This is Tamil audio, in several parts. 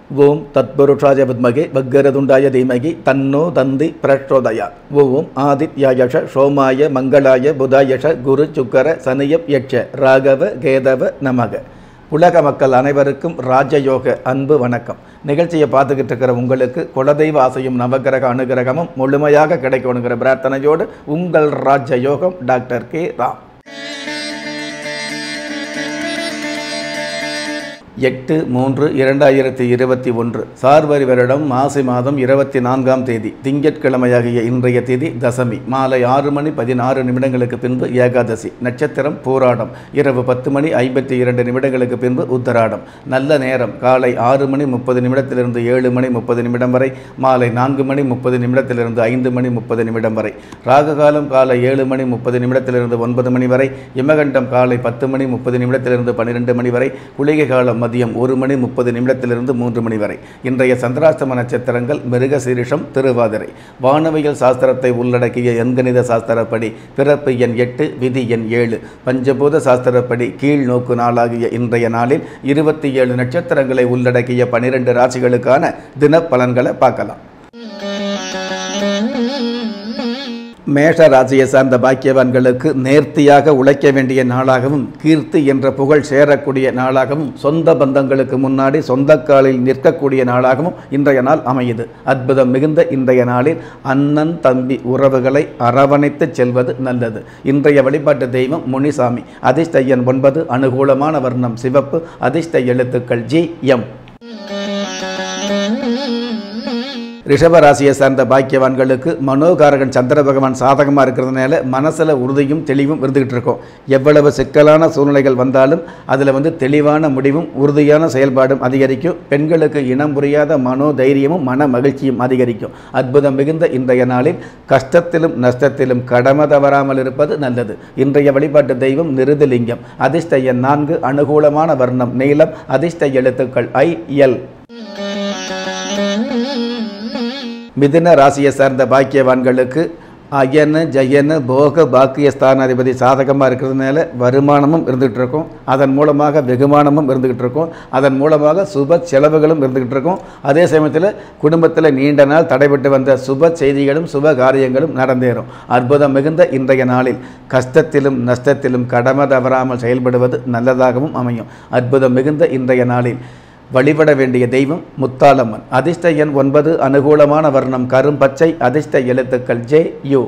ஓம் தத்புருஷாய வித்மகே வக்கரதுண்டாய தீமகி தன்னோ தந்தி பிரச்சோதயா ஓம் ஆதித்யாயஷ சோமாய மங்களாய புதாயஷ குரு சுக்கர சனியப் யட்ச ராகவ கேதவ நமக உலக மக்கள் அனைவருக்கும் ராஜயோக அன்பு வணக்கம் நிகழ்ச்சியை பார்த்துக்கிட்டு இருக்கிற உங்களுக்கு குலதெய்வ ஆசையும் நவகிரக அனுகிரகமும் முழுமையாக கிடைக்கணுங்கிற பிரார்த்தனையோடு உங்கள் ராஜயோகம் டாக்டர் கே ராம் எட்டு மூன்று இரண்டாயிரத்தி இருபத்தி ஒன்று சார்வரி வருடம் மாசி மாதம் இருபத்தி நான்காம் தேதி திங்கட்கிழமையாகிய இன்றைய தேதி தசமி மாலை ஆறு மணி பதினாறு நிமிடங்களுக்கு பின்பு ஏகாதசி நட்சத்திரம் பூராடம் இரவு பத்து மணி ஐம்பத்தி இரண்டு நிமிடங்களுக்கு பின்பு உத்தராடம் நல்ல நேரம் காலை ஆறு மணி முப்பது நிமிடத்திலிருந்து ஏழு மணி முப்பது நிமிடம் வரை மாலை நான்கு மணி முப்பது நிமிடத்திலிருந்து ஐந்து மணி முப்பது நிமிடம் வரை ராககாலம் காலை ஏழு மணி முப்பது நிமிடத்திலிருந்து ஒன்பது மணி வரை இமகண்டம் காலை பத்து மணி முப்பது நிமிடத்திலிருந்து பன்னிரெண்டு மணி வரை குளிகை காலம் மதியம் ஒரு மணி முப்பது நிமிடத்திலிருந்து மூன்று மணி வரை இன்றைய சந்திராஷ்டம நட்சத்திரங்கள் மிருக சீரிஷம் திருவாதிரை வானவியல் சாஸ்திரத்தை உள்ளடக்கிய எண்கணித சாஸ்திரப்படி பிறப்பு எண் எட்டு விதி எண் ஏழு பஞ்சபூத சாஸ்திரப்படி கீழ் நோக்கு நாளாகிய இன்றைய நாளில் இருபத்தி ஏழு நட்சத்திரங்களை உள்ளடக்கிய பனிரெண்டு ராசிகளுக்கான தின பலன்களை பார்க்கலாம் மேஷ ராசியை சார்ந்த பாக்கியவான்களுக்கு நேர்த்தியாக உழைக்க வேண்டிய நாளாகவும் கீர்த்தி என்ற புகழ் சேரக்கூடிய நாளாகவும் சொந்த பந்தங்களுக்கு முன்னாடி சொந்த காலில் நிற்கக்கூடிய நாளாகவும் இன்றைய நாள் அமையுது அற்புதம் மிகுந்த இன்றைய நாளில் அண்ணன் தம்பி உறவுகளை அரவணைத்து செல்வது நல்லது இன்றைய வழிபாட்டு தெய்வம் முனிசாமி அதிர்ஷ்ட எண் ஒன்பது அனுகூலமான வர்ணம் சிவப்பு அதிர்ஷ்ட எழுத்துக்கள் ஜி எம் ரிஷப ராசியை சார்ந்த பாக்கியவான்களுக்கு மனோகாரகன் சந்திர பகவான் சாதகமாக இருக்கிறதுனால மனசில் உறுதியும் தெளிவும் இருந்துகிட்டு இருக்கும் எவ்வளவு சிக்கலான சூழ்நிலைகள் வந்தாலும் அதில் வந்து தெளிவான முடிவும் உறுதியான செயல்பாடும் அதிகரிக்கும் பெண்களுக்கு இனம் புரியாத மனோ தைரியமும் மன மகிழ்ச்சியும் அதிகரிக்கும் அற்புதம் மிகுந்த இன்றைய நாளில் கஷ்டத்திலும் நஷ்டத்திலும் கடமை தவறாமல் இருப்பது நல்லது இன்றைய வழிபாட்டு தெய்வம் நிருதலிங்கம் அதிர்ஷ்ட எண் நான்கு அனுகூலமான வர்ணம் நீளம் அதிர்ஷ்ட எழுத்துக்கள் ஐ எல் மிதுன ராசியை சார்ந்த பாக்கியவான்களுக்கு அயன ஜயன போக பாக்கிய ஸ்தானாதிபதி சாதகமாக இருக்கிறதுனால வருமானமும் இருந்துகிட்டு இருக்கும் அதன் மூலமாக வெகுமானமும் இருந்துகிட்டு இருக்கும் அதன் மூலமாக சுப செலவுகளும் இருந்துகிட்டு இருக்கும் அதே சமயத்தில் குடும்பத்தில் நீண்ட நாள் தடைபட்டு வந்த சுப செய்திகளும் சுப காரியங்களும் நடந்தேறும் அற்புதம் மிகுந்த இன்றைய நாளில் கஷ்டத்திலும் நஷ்டத்திலும் கடமை தவறாமல் செயல்படுவது நல்லதாகவும் அமையும் அற்புதம் மிகுந்த இன்றைய நாளில் வழிபட வேண்டிய தெய்வம் முத்தாலம்மன் அதிர்ஷ்ட எண் ஒன்பது அனுகூலமான வர்ணம் கரும்பச்சை அதிர்ஷ்ட எழுத்துக்கள் ஜே யு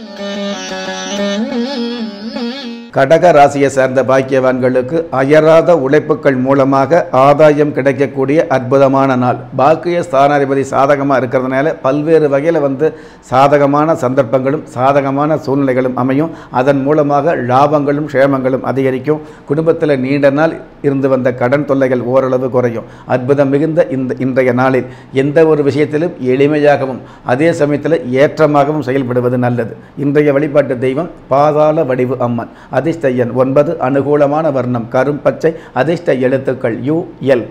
கடக ராசியை சார்ந்த பாக்கியவான்களுக்கு அயராத உழைப்புகள் மூலமாக ஆதாயம் கிடைக்கக்கூடிய அற்புதமான நாள் பாக்கிய ஸ்தானாதிபதி சாதகமாக இருக்கிறதுனால பல்வேறு வகையில் வந்து சாதகமான சந்தர்ப்பங்களும் சாதகமான சூழ்நிலைகளும் அமையும் அதன் மூலமாக லாபங்களும் க்ஷேமங்களும் அதிகரிக்கும் குடும்பத்தில் நீண்ட நாள் இருந்து வந்த கடன் தொல்லைகள் ஓரளவு குறையும் அற்புதம் மிகுந்த இந்த இன்றைய நாளில் எந்த ஒரு விஷயத்திலும் எளிமையாகவும் அதே சமயத்தில் ஏற்றமாகவும் செயல்படுவது நல்லது இன்றைய வழிபாட்டு தெய்வம் பாதாள வடிவு அம்மன் அதிர்ஷ்ட எண் ஒன்பது அனுகூலமான வர்ணம் கரும்பச்சை அதிர்ஷ்ட எழுத்துக்கள் யு எல்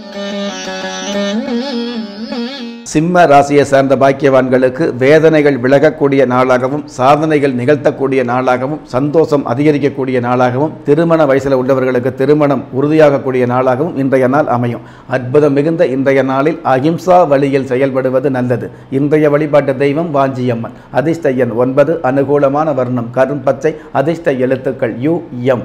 சிம்ம ராசியை சார்ந்த பாக்கியவான்களுக்கு வேதனைகள் விலகக்கூடிய நாளாகவும் சாதனைகள் நிகழ்த்தக்கூடிய நாளாகவும் சந்தோஷம் அதிகரிக்கக்கூடிய நாளாகவும் திருமண வயசில் உள்ளவர்களுக்கு திருமணம் உறுதியாகக்கூடிய நாளாகவும் இன்றைய நாள் அமையும் அற்புதம் மிகுந்த இன்றைய நாளில் அகிம்சா வழியில் செயல்படுவது நல்லது இன்றைய வழிபாட்டு தெய்வம் வாஞ்சியம்மன் அதிர்ஷ்ட எண் ஒன்பது அனுகூலமான வர்ணம் கரும்பச்சை அதிர்ஷ்ட எழுத்துக்கள் யு எம்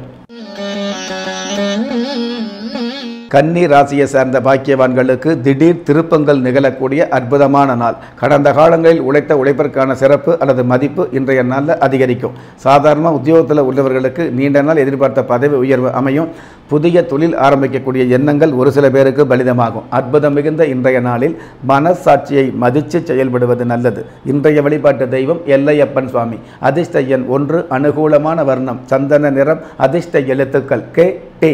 கன்னி ராசியை சார்ந்த பாக்கியவான்களுக்கு திடீர் திருப்பங்கள் நிகழக்கூடிய அற்புதமான நாள் கடந்த காலங்களில் உழைத்த உழைப்பிற்கான சிறப்பு அல்லது மதிப்பு இன்றைய நாளில் அதிகரிக்கும் சாதாரண உத்தியோகத்தில் உள்ளவர்களுக்கு நீண்ட நாள் எதிர்பார்த்த பதவி உயர்வு அமையும் புதிய தொழில் ஆரம்பிக்கக்கூடிய எண்ணங்கள் ஒரு சில பேருக்கு பலிதமாகும் அற்புதம் மிகுந்த இன்றைய நாளில் மனசாட்சியை மதித்து செயல்படுவது நல்லது இன்றைய வழிபாட்டு தெய்வம் எல்லையப்பன் சுவாமி அதிர்ஷ்ட எண் ஒன்று அனுகூலமான வர்ணம் சந்தன நிறம் அதிர்ஷ்ட எழுத்துக்கள் கே டி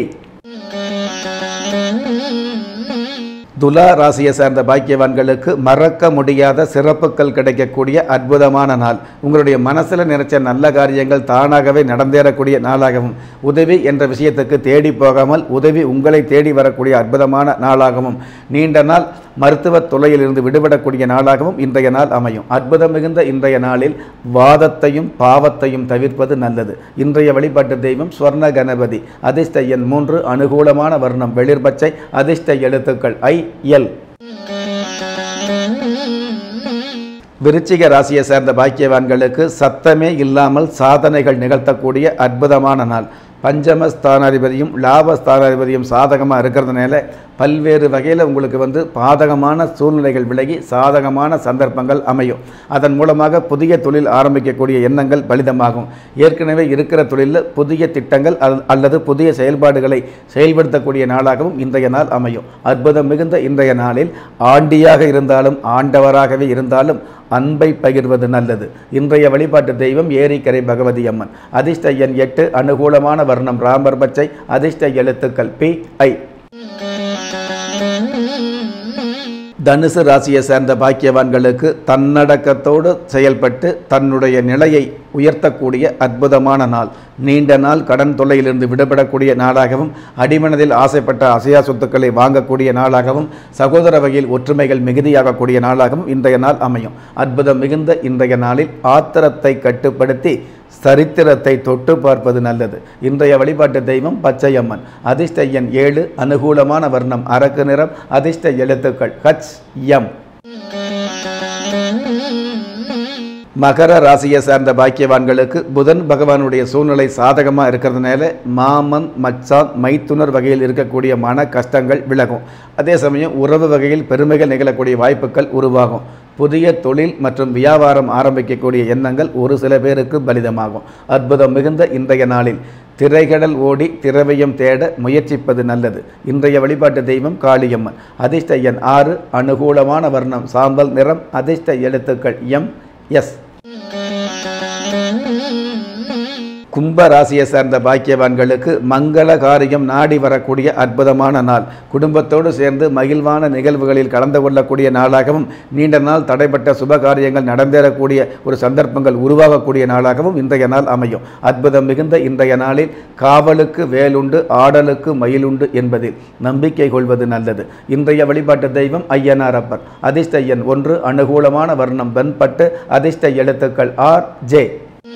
துலா ராசியை சார்ந்த பாக்கியவான்களுக்கு மறக்க முடியாத சிறப்புகள் கிடைக்கக்கூடிய அற்புதமான நாள் உங்களுடைய மனசில் நினைச்ச நல்ல காரியங்கள் தானாகவே நடந்தேறக்கூடிய நாளாகவும் உதவி என்ற விஷயத்துக்கு தேடி போகாமல் உதவி உங்களை தேடி வரக்கூடிய அற்புதமான நாளாகவும் நீண்ட நாள் மருத்துவ தொல்லையிலிருந்து விடுபடக்கூடிய நாளாகவும் இன்றைய நாள் அமையும் அற்புதம் மிகுந்த இன்றைய நாளில் வாதத்தையும் பாவத்தையும் தவிர்ப்பது நல்லது இன்றைய வழிபாட்டு தெய்வம் ஸ்வர்ண கணபதி அதிர்ஷ்ட எண் மூன்று அனுகூலமான வர்ணம் வெளிர்பச்சை அதிர்ஷ்ட எழுத்துக்கள் ஐ எல் விருச்சிக ராசியை சேர்ந்த பாக்கியவான்களுக்கு சத்தமே இல்லாமல் சாதனைகள் நிகழ்த்தக்கூடிய அற்புதமான நாள் பஞ்சம ஸ்தானாதிபதியும் லாப ஸ்தானாதிபதியும் சாதகமாக இருக்கிறதுனால பல்வேறு வகையில் உங்களுக்கு வந்து பாதகமான சூழ்நிலைகள் விலகி சாதகமான சந்தர்ப்பங்கள் அமையும் அதன் மூலமாக புதிய தொழில் ஆரம்பிக்கக்கூடிய எண்ணங்கள் பலிதமாகும் ஏற்கனவே இருக்கிற தொழிலில் புதிய திட்டங்கள் அல்- அல்லது புதிய செயல்பாடுகளை செயல்படுத்தக்கூடிய நாளாகவும் இன்றைய நாள் அமையும் அற்புதம் மிகுந்த இன்றைய நாளில் ஆண்டியாக இருந்தாலும் ஆண்டவராகவே இருந்தாலும் அன்பை பகிர்வது நல்லது இன்றைய வழிபாட்டு தெய்வம் ஏரிக்கரை பகவதி அம்மன் அதிர்ஷ்ட எண் எட்டு அனுகூலமான வர்ணம் ராமர் பச்சை அதிர்ஷ்ட எழுத்துக்கள் பி ஐ தனுசு ராசியை சேர்ந்த பாக்கியவான்களுக்கு தன்னடக்கத்தோடு செயல்பட்டு தன்னுடைய நிலையை உயர்த்தக்கூடிய அற்புதமான நாள் நீண்ட நாள் கடன் தொல்லையிலிருந்து விடுபடக்கூடிய நாளாகவும் அடிமனதில் ஆசைப்பட்ட அசையா சொத்துக்களை வாங்கக்கூடிய நாளாகவும் சகோதர வகையில் ஒற்றுமைகள் மிகுதியாகக்கூடிய நாளாகவும் இன்றைய நாள் அமையும் அற்புதம் மிகுந்த இன்றைய நாளில் ஆத்திரத்தை கட்டுப்படுத்தி சரித்திரத்தை தொட்டு பார்ப்பது நல்லது இன்றைய வழிபாட்டு தெய்வம் பச்சையம்மன் அதிர்ஷ்ட எண் ஏழு அனுகூலமான வர்ணம் அரக்கு நிறம் அதிர்ஷ்ட எழுத்துக்கள் ஹச் எம் மகர ராசியை சார்ந்த பாக்கியவான்களுக்கு புதன் பகவானுடைய சூழ்நிலை சாதகமாக இருக்கிறதுனால மாமன் மச்சான் மைத்துனர் வகையில் இருக்கக்கூடிய மன கஷ்டங்கள் விலகும் அதே சமயம் உறவு வகையில் பெருமைகள் நிகழக்கூடிய வாய்ப்புகள் உருவாகும் புதிய தொழில் மற்றும் வியாபாரம் ஆரம்பிக்கக்கூடிய எண்ணங்கள் ஒரு சில பேருக்கு பலிதமாகும் அற்புதம் மிகுந்த இன்றைய நாளில் திரைகடல் ஓடி திரவியம் தேட முயற்சிப்பது நல்லது இன்றைய வழிபாட்டு தெய்வம் காளியம்மன் அதிர்ஷ்ட எண் ஆறு அனுகூலமான வர்ணம் சாம்பல் நிறம் அதிர்ஷ்ட எழுத்துக்கள் எம் எஸ் கும்ப ராசியை சார்ந்த பாக்கியவான்களுக்கு மங்கள காரியம் நாடி வரக்கூடிய அற்புதமான நாள் குடும்பத்தோடு சேர்ந்து மகிழ்வான நிகழ்வுகளில் கலந்து கொள்ளக்கூடிய நாளாகவும் நீண்ட நாள் தடைப்பட்ட சுப காரியங்கள் நடந்தேறக்கூடிய ஒரு சந்தர்ப்பங்கள் உருவாகக்கூடிய நாளாகவும் இன்றைய நாள் அமையும் அற்புதம் மிகுந்த இன்றைய நாளில் காவலுக்கு வேலுண்டு ஆடலுக்கு மயிலுண்டு என்பதில் நம்பிக்கை கொள்வது நல்லது இன்றைய வழிபாட்டு தெய்வம் ஐயனாரப்பர் அதிர்ஷ்ட எண் ஒன்று அனுகூலமான வர்ணம் வெண்பட்டு அதிர்ஷ்ட எழுத்துக்கள் ஆர் ஜே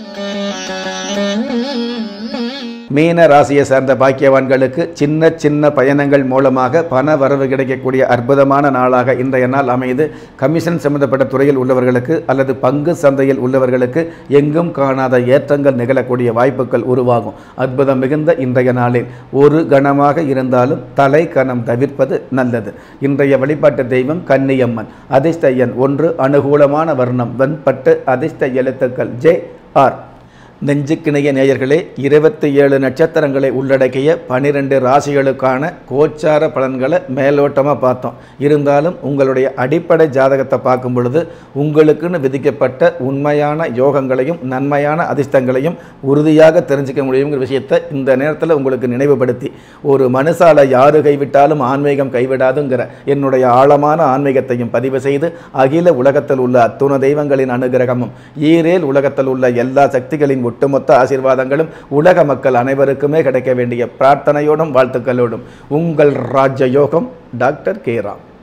மீன ராசியை சார்ந்த பாக்கியவான்களுக்கு சின்ன சின்ன பயணங்கள் மூலமாக பண வரவு கிடைக்கக்கூடிய அற்புதமான நாளாக இன்றைய நாள் அமைது கமிஷன் சம்பந்தப்பட்ட துறையில் உள்ளவர்களுக்கு அல்லது பங்கு சந்தையில் உள்ளவர்களுக்கு எங்கும் காணாத ஏற்றங்கள் நிகழக்கூடிய வாய்ப்புகள் உருவாகும் அற்புதம் மிகுந்த இன்றைய நாளில் ஒரு கணமாக இருந்தாலும் தலை கணம் தவிர்ப்பது நல்லது இன்றைய வழிபாட்டு தெய்வம் கன்னியம்மன் அதிர்ஷ்ட எண் ஒன்று அனுகூலமான வர்ணம் வெண்பட்டு அதிர்ஷ்ட எழுத்துக்கள் ஜே ஆர் நெஞ்சுக்கிணைய நேயர்களே இருபத்தி ஏழு நட்சத்திரங்களை உள்ளடக்கிய பனிரெண்டு ராசிகளுக்கான கோச்சார பலன்களை மேலோட்டமாக பார்த்தோம் இருந்தாலும் உங்களுடைய அடிப்படை ஜாதகத்தை பார்க்கும் பொழுது உங்களுக்குன்னு விதிக்கப்பட்ட உண்மையான யோகங்களையும் நன்மையான அதிர்ஷ்டங்களையும் உறுதியாக தெரிஞ்சுக்க முடியுங்கிற விஷயத்தை இந்த நேரத்தில் உங்களுக்கு நினைவுபடுத்தி ஒரு மனுஷால யாரு கைவிட்டாலும் ஆன்மீகம் கைவிடாதுங்கிற என்னுடைய ஆழமான ஆன்மீகத்தையும் பதிவு செய்து அகில உலகத்தில் உள்ள அத்துண தெய்வங்களின் அனுகிரகமும் ஈரேல் உலகத்தில் உள்ள எல்லா சக்திகளின் ஒட்டுமொத்த ஆசீர்வாதங்களும் உலக மக்கள் அனைவருக்குமே கிடைக்க வேண்டிய பிரார்த்தனையோடும் வாழ்த்துக்களோடும் உங்கள் ராஜ யோகம் டாக்டர் கே ராம்